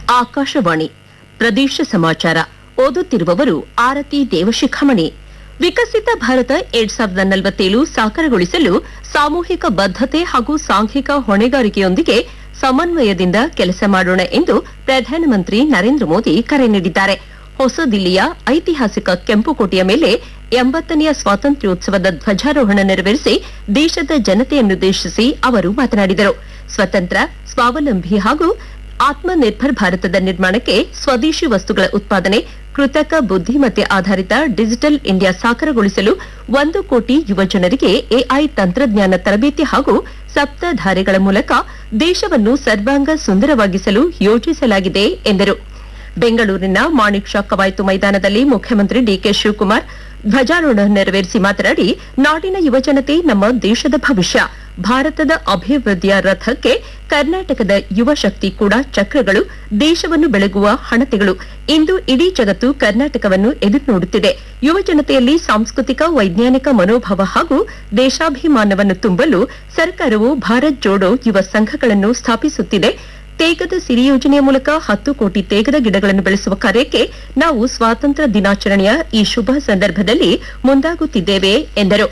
ಆಕಾಶವಾಣಿ ಪ್ರದೇಶ ಸಮಾಚಾರ ಓದುತ್ತಿರುವವರು ಆರತಿ ದೇವಶಿಖಾಮಣಿ ವಿಕಸಿತ ಭಾರತ ಎರಡ್ ಸಾವಿರದ ನಲವತ್ತೇಳು ಸಾಕಾರಗೊಳಿಸಲು ಸಾಮೂಹಿಕ ಬದ್ಧತೆ ಹಾಗೂ ಸಾಂಘಿಕ ಹೊಣೆಗಾರಿಕೆಯೊಂದಿಗೆ ಸಮನ್ವಯದಿಂದ ಕೆಲಸ ಮಾಡೋಣ ಎಂದು ಪ್ರಧಾನಮಂತ್ರಿ ನರೇಂದ್ರ ಮೋದಿ ಕರೆ ನೀಡಿದ್ದಾರೆ ಹೊಸ ದಿಲ್ಲಿಯ ಐತಿಹಾಸಿಕ ಕೆಂಪುಕೋಟೆಯ ಮೇಲೆ ಎಂಬತ್ತನೆಯ ಸ್ವಾತಂತ್ರ್ಯೋತ್ಸವದ ಧ್ವಜಾರೋಹಣ ನೆರವೇರಿಸಿ ದೇಶದ ಜನತೆಯನ್ನುದ್ದೇಶಿಸಿ ಅವರು ಮಾತನಾಡಿದರು ಸ್ವತಂತ್ರ ಸ್ವಾವಲಂಬಿ ಹಾಗೂ ಆತ್ಮನಿರ್ಭರ್ ಭಾರತದ ನಿರ್ಮಾಣಕ್ಕೆ ಸ್ವದೇಶಿ ವಸ್ತುಗಳ ಉತ್ಪಾದನೆ ಕೃತಕ ಬುದ್ಧಿಮತ್ತೆ ಆಧಾರಿತ ಡಿಜಿಟಲ್ ಇಂಡಿಯಾ ಸಾಕಾರಗೊಳಿಸಲು ಒಂದು ಕೋಟಿ ಯುವ ಜನರಿಗೆ ಎಐ ತಂತ್ರಜ್ಞಾನ ತರಬೇತಿ ಹಾಗೂ ಸಪ್ತಧಾರೆಗಳ ಮೂಲಕ ದೇಶವನ್ನು ಸರ್ವಾಂಗ ಸುಂದರವಾಗಿಸಲು ಯೋಜಿಸಲಾಗಿದೆ ಎಂದರು ಬೆಂಗಳೂರಿನ ಮಾಣಿಕ್ ಷಾ ಕವಾಯತು ಮೈದಾನದಲ್ಲಿ ಮುಖ್ಯಮಂತ್ರಿ ಡಿಕೆ ಶಿವಕುಮಾರ್ ಧ್ವಜಾರೋಹಣ ನೆರವೇರಿಸಿ ಮಾತನಾಡಿ ನಾಡಿನ ಯುವಜನತೆ ನಮ್ಮ ದೇಶದ ಭವಿಷ್ಯ ಭಾರತದ ಅಭಿವೃದ್ಧಿಯ ರಥಕ್ಕೆ ಕರ್ನಾಟಕದ ಯುವ ಶಕ್ತಿ ಕೂಡ ಚಕ್ರಗಳು ದೇಶವನ್ನು ಬೆಳಗುವ ಹಣತೆಗಳು ಇಂದು ಇಡೀ ಜಗತ್ತು ಕರ್ನಾಟಕವನ್ನು ಎದುರು ನೋಡುತ್ತಿದೆ ಯುವ ಜನತೆಯಲ್ಲಿ ಸಾಂಸ್ಕೃತಿಕ ವೈಜ್ಞಾನಿಕ ಮನೋಭಾವ ಹಾಗೂ ದೇಶಾಭಿಮಾನವನ್ನು ತುಂಬಲು ಸರ್ಕಾರವು ಭಾರತ್ ಜೋಡೋ ಯುವ ಸಂಘಗಳನ್ನು ಸ್ಥಾಪಿಸುತ್ತಿದೆ ತೇಗದ ಸಿರಿ ಯೋಜನೆಯ ಮೂಲಕ ಹತ್ತು ಕೋಟಿ ತೇಗದ ಗಿಡಗಳನ್ನು ಬೆಳೆಸುವ ಕಾರ್ಯಕ್ಕೆ ನಾವು ಸ್ವಾತಂತ್ರ್ಯ ದಿನಾಚರಣೆಯ ಈ ಶುಭ ಸಂದರ್ಭದಲ್ಲಿ ಮುಂದಾಗುತ್ತಿದ್ದೇವೆ ಎಂದರು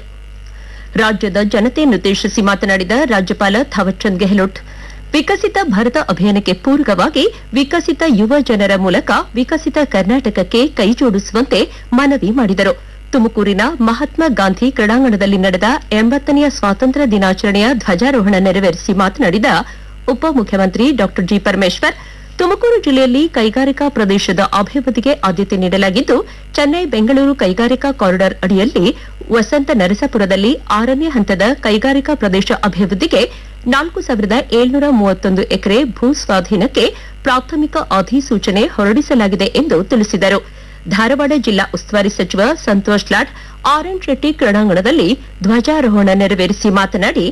ರಾಜ್ಯದ ಜನತೆಯನ್ನುದ್ದೇಶಿಸಿ ಮಾತನಾಡಿದ ರಾಜ್ಯಪಾಲ ಥಾವರ್ಚಂದ್ ಗೆಹ್ಲೋಟ್ ವಿಕಸಿತ ಭಾರತ ಅಭಿಯಾನಕ್ಕೆ ಪೂರಕವಾಗಿ ವಿಕಸಿತ ಯುವ ಜನರ ಮೂಲಕ ವಿಕಸಿತ ಕರ್ನಾಟಕಕ್ಕೆ ಕೈಜೋಡಿಸುವಂತೆ ಮನವಿ ಮಾಡಿದರು ತುಮಕೂರಿನ ಮಹಾತ್ಮ ಗಾಂಧಿ ಕ್ರೀಡಾಂಗಣದಲ್ಲಿ ನಡೆದ ಎಂಬತ್ತನೆಯ ಸ್ವಾತಂತ್ರ್ಯ ದಿನಾಚರಣೆಯ ಧ್ವಜಾರೋಹಣ ನೆರವೇರಿಸಿ ಮಾತನಾಡಿದ ಉಪಮುಖ್ಯಮಂತ್ರಿ ಡಾ ಜಿ ಪರಮೇಶ್ವರ್ ತುಮಕೂರು ಜಿಲ್ಲೆಯಲ್ಲಿ ಕೈಗಾರಿಕಾ ಪ್ರದೇಶದ ಅಭಿವೃದ್ಧಿಗೆ ಆದ್ಯತೆ ನೀಡಲಾಗಿದ್ದು ಚೆನ್ನೈ ಬೆಂಗಳೂರು ಕೈಗಾರಿಕಾ ಕಾರಿಡಾರ್ ಅಡಿಯಲ್ಲಿ ವಸಂತ ನರಸಾಪುರದಲ್ಲಿ ಆರನೇ ಹಂತದ ಕೈಗಾರಿಕಾ ಪ್ರದೇಶ ಅಭಿವೃದ್ಧಿಗೆ ನಾಲ್ಕು ಸಾವಿರದ ಏಳ್ನೂರ ಮೂವತ್ತೊಂದು ಎಕರೆ ಭೂ ಸ್ವಾಧೀನಕ್ಕೆ ಪ್ರಾಥಮಿಕ ಅಧಿಸೂಚನೆ ಹೊರಡಿಸಲಾಗಿದೆ ಎಂದು ತಿಳಿಸಿದರು ಧಾರವಾಡ ಜಿಲ್ಲಾ ಉಸ್ತುವಾರಿ ಸಚಿವ ಸಂತೋಷ್ ಲಾಡ್ ಆರ್ಎನ್ ಶೆಟ್ಟಿ ಕ್ರೀಡಾಂಗಣದಲ್ಲಿ ಧ್ವಜಾರೋಹಣ ನೆರವೇರಿಸಿ ಮಾತನಾಡಿ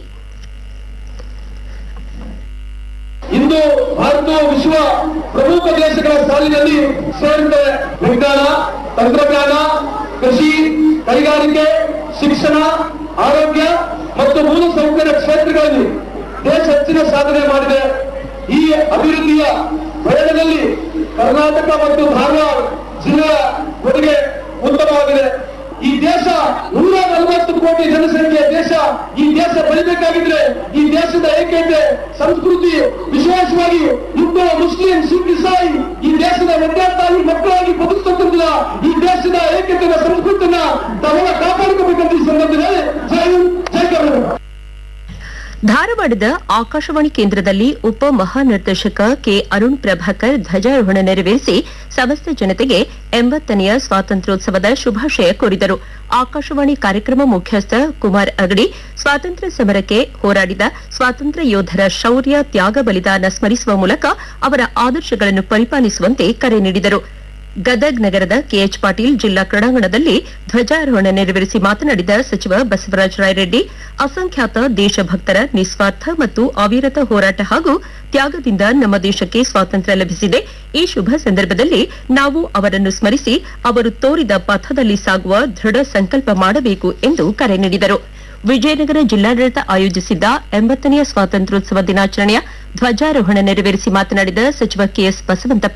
ಇಂದು ಭಾರತವು ವಿಶ್ವ ಪ್ರಮುಖ ದೇಶಗಳ ಸಾಲಿನಲ್ಲಿ ಸೇರಿದೆ ವಿಜ್ಞಾನ ತಂತ್ರಜ್ಞಾನ ಕೃಷಿ ಕೈಗಾರಿಕೆ ಶಿಕ್ಷಣ ಆರೋಗ್ಯ ಮತ್ತು ಮೂಲಸೌಕರ್ಯ ಕ್ಷೇತ್ರಗಳಲ್ಲಿ ದೇಶ ಹೆಚ್ಚಿನ ಸಾಧನೆ ಮಾಡಿದೆ ಈ ಅಭಿವೃದ್ಧಿಯ ಬೆಳಗದಲ್ಲಿ ಕರ್ನಾಟಕ ಮತ್ತು ಧಾರವಾಡ ಜಿಲ್ಲೆಯ ಕೊಡುಗೆ ಉತ್ತಮವಾಗಿದೆ ಈ ದೇಶ ನೂರ ನಲವತ್ತು ಕೋಟಿ ಜನಸಂಖ್ಯೆಯ ದೇಶ ಈ ದೇಶ ಬೆಳಿಬೇಕಾಗಿದ್ರೆ ಈ ದೇಶದ ಏಕೈತೆ ಸಂಸ್ಕೃತಿ ವಿಶೇಷವಾಗಿ ಹಿಂದೂ ಮುಸ್ಲಿಂ ಸಿಖ್ ಇಸಾಯಿ ಈ ದೇಶದ ವಿದ್ಯಾರ್ಥಿ ಮಕ್ಕಳಾಗಿ ಬದುಕುತ್ತಿಲ್ಲ ಈ ದೇಶದ ಏಕತೆಯ ಸಂಸ್ಕೃತಿನ ತಾವೆಲ್ಲ ಕಾಪಾಡಿಕೋಬೇಕಂತ ಈ ಸಂದರ್ಭದಲ್ಲಿ ಜೈ ಹಿಂದ್, ಜೈ ಕರ್ನಾಟಕ ಧಾರವಾಡದ ಆಕಾಶವಾಣಿ ಕೇಂದ್ರದಲ್ಲಿ ಉಪ ಮಹಾನಿರ್ದೇಶಕ ಕೆ ಅರುಣ್ ಪ್ರಭಾಕರ್ ಧ್ವಜಾರೋಹಣ ನೆರವೇರಿಸಿ ಸಮಸ್ತ ಜನತೆಗೆ ಎಂಬತ್ತನೆಯ ಸ್ವಾತಂತ್ರ್ಯೋತ್ಸವದ ಶುಭಾಶಯ ಕೋರಿದರು ಆಕಾಶವಾಣಿ ಕಾರ್ಯಕ್ರಮ ಮುಖ್ಯಸ್ಥ ಕುಮಾರ್ ಅಗಡಿ ಸ್ವಾತಂತ್ರ್ಯ ಸಮರಕ್ಕೆ ಹೋರಾಡಿದ ಸ್ವಾತಂತ್ರ್ಯ ಯೋಧರ ಶೌರ್ಯ ತ್ಯಾಗ ಬಲಿದಾನ ಸ್ಮರಿಸುವ ಮೂಲಕ ಅವರ ಆದರ್ಶಗಳನ್ನು ಪರಿಪಾಲಿಸುವಂತೆ ಕರೆ ನೀಡಿದರು ಗದಗ್ ನಗರದ ಕೆಎಚ್ ಪಾಟೀಲ್ ಜಿಲ್ಲಾ ಕ್ರೀಡಾಂಗಣದಲ್ಲಿ ಧ್ವಜಾರೋಹಣ ನೆರವೇರಿಸಿ ಮಾತನಾಡಿದ ಸಚಿವ ಬಸವರಾಜ ರಾಯರೆಡ್ಡಿ ಅಸಂಖ್ಯಾತ ದೇಶಭಕ್ತರ ನಿಸ್ವಾರ್ಥ ಮತ್ತು ಅವಿರತ ಹೋರಾಟ ಹಾಗೂ ತ್ಯಾಗದಿಂದ ನಮ್ಮ ದೇಶಕ್ಕೆ ಸ್ವಾತಂತ್ರ್ಯ ಲಭಿಸಿದೆ ಈ ಶುಭ ಸಂದರ್ಭದಲ್ಲಿ ನಾವು ಅವರನ್ನು ಸ್ಮರಿಸಿ ಅವರು ತೋರಿದ ಪಥದಲ್ಲಿ ಸಾಗುವ ದೃಢ ಸಂಕಲ್ಪ ಮಾಡಬೇಕು ಎಂದು ಕರೆ ನೀಡಿದರು ವಿಜಯನಗರ ಜಿಲ್ಲಾಡಳಿತ ಆಯೋಜಿಸಿದ್ದ ಎಂಬತ್ತನೆಯ ಸ್ವಾತಂತ್ರ್ಯೋತ್ಸವ ದಿನಾಚರಣೆಯ ಧ್ವಜಾರೋಹಣ ನೆರವೇರಿಸಿ ಮಾತನಾಡಿದ ಸಚಿವ ಕೆಎಸ್ ಬಸವಂತಪ್ಪ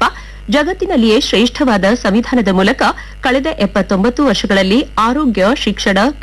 ಜಗತ್ತಿನಲ್ಲಿಯೇ ಶ್ರೇಷ್ಠವಾದ ಸಂವಿಧಾನದ ಮೂಲಕ ಕಳೆದ ಎಪ್ಪತ್ತೊಂಬತ್ತು ವರ್ಷಗಳಲ್ಲಿ ಆರೋಗ್ಯ ಶಿಕ್ಷಣ